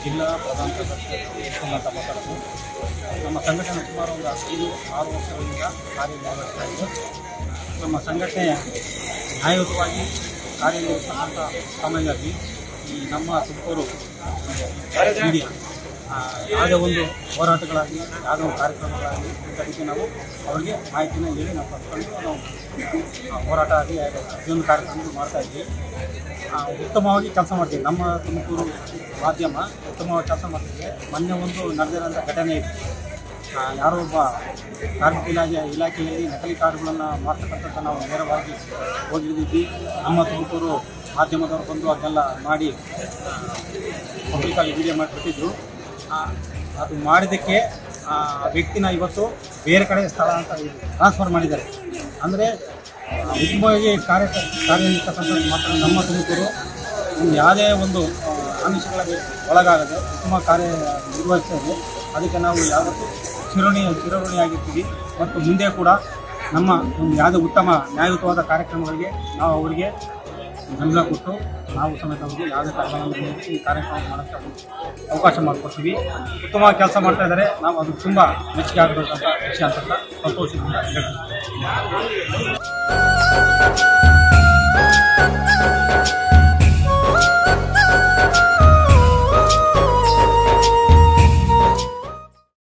ಜಿಲ್ಲಾ ಪ್ರಧಾನ ಕಾರ್ಯದರ್ಶಿ ಅಂತ ಮಾತಾಡೋದು ನಮ್ಮ ಸಂಘಟನೆ ಸುಮಾರು ಒಂದು ಐದು ಆರು ವರ್ಷಗಳಿಂದ ಕಾರ್ಯನಿರ್ವಹಿಸ್ತಾ ಇದೆ ನಮ್ಮ ಸಂಘಟನೆ ನ್ಯಾಯಯುತವಾಗಿ ಕಾರ್ಯನಿರ್ವಹಿಸ್ತಕ್ಕಂಥ ಸಮಯದಲ್ಲಿ ಈ ನಮ್ಮ ತುಮಕೂರು ಮೀಡಿಯಾ ಆ, ಯಾವುದೇ ಒಂದು ಹೋರಾಟಗಳಾಗಲಿ ಯಾವುದೇ ಒಂದು ಕಾರ್ಯಕ್ರಮಗಳಾಗಲಿ ಅದಕ್ಕೆ ನಾವು ಅವರಿಗೆ ಮಾಹಿತಿನ ಹೇಳಿ ನಾವು ಪಡ್ಕೊಂಡು ನಾವು ಆ, ಹೋರಾಟ ಆಗಲಿ ಪ್ರತಿಯೊಂದು ಕಾರ್ಯಕ್ರಮಗಳು ಮಾಡ್ತಾ ಇದ್ವಿ ಆ, ಉತ್ತಮವಾಗಿ ಕೆಲಸ ಮಾಡ್ತೀವಿ ನಮ್ಮ ತುಮಕೂರು ಮಾಧ್ಯಮ ಉತ್ತಮವಾಗಿ ಕೆಲಸ ಮಾಡ್ತಿದೆ ಮೊನ್ನೆ ಒಂದು ನಡೆದಿರೋಂಥ ಘಟನೆ ಇದೆ ಆ, ಯಾರೋ ಒಬ್ಬ ಕಾರ್ಮಿಕ ಇಲಾಖೆ ಇಲಾಖೆಯಲ್ಲಿ ನಕಲಿ ಕಾರ್ಡ್ಗಳನ್ನು ಮಾಡ್ತಕ್ಕಂಥದ್ದು ನಾವು ನೇರವಾಗಿ ಹೋಗಿದ್ದೀವಿ ನಮ್ಮ ತುಮಕೂರು ಮಾಧ್ಯಮದವರು ಬಂದು ಅದನ್ನೆಲ್ಲ ಮಾಡಿ ಪಬ್ಲಿಕ್ಕಾಗಿ ವಿಡಿಯೋ ಮಾಡಿಬಿಟ್ಟಿದ್ರು ಆ, ಅದು ಮಾಡಿದ್ದಕ್ಕೆ ಆ ವ್ಯಕ್ತಿನ ಇವತ್ತು ಬೇರೆ ಕಡೆ ಸ್ಥಳ ಅಂತ ಟ್ರಾನ್ಸ್ಫರ್ ಮಾಡಿದ್ದಾರೆ ಅಂದರೆ ಉತ್ತಮವಾಗಿ ಕಾರ್ಯ ಕಾರ್ಯನಿರ್ತಕ್ಕಂಥದ್ದು ಮಾತ್ರ ನಮ್ಮ ತುಮಕೂರು ಒಂದು ಯಾವುದೇ ಒಂದು ಆ, ಆಮಿಷಗಳಿಗೆ ಒಳಗಾಗದೆ ಉತ್ತಮ ಕಾರ್ಯ ನಿರ್ವಹಿಸ್ತಾ ಇದೆ ಅದಕ್ಕೆ ನಾವು ಯಾವತ್ತೂ ಚಿರೋಣಿ ಚಿರಋಣಿಯಾಗಿರ್ತೀವಿ ಮತ್ತು ಮುಂದೆ ಕೂಡ ನಮ್ಮ ಒಂದು ಯಾವುದೇ ಉತ್ತಮ ನ್ಯಾಯಯುತವಾದ ಕಾರ್ಯಕ್ರಮಗಳಿಗೆ ನಾವು ಅವರಿಗೆ ಬೆಂಬಲ ಕೊಟ್ಟು ನಾವು ಸಮೇತ ಅವರಿಗೆ ಯಾವುದೇ ಕಾರ್ಯಕ್ರಮ ಈ ಕಾರ್ಯಕ್ರಮ ಮಾಡೋಕ್ಕೆ ಅವಕಾಶ ಮಾಡಿಕೊಡ್ತೀವಿ ಉತ್ತಮವಾಗಿ ಕೆಲಸ ಮಾಡ್ತಾ ಇದ್ದಾರೆ ನಾವು ಅದು ತುಂಬ ಮೆಚ್ಚುಗೆ ಆಗಬೇಕಂತ ವಿಷಯ ಅಂತ ಸಂತೋಷದಿಂದ ಹೇಳ್ತೀವಿ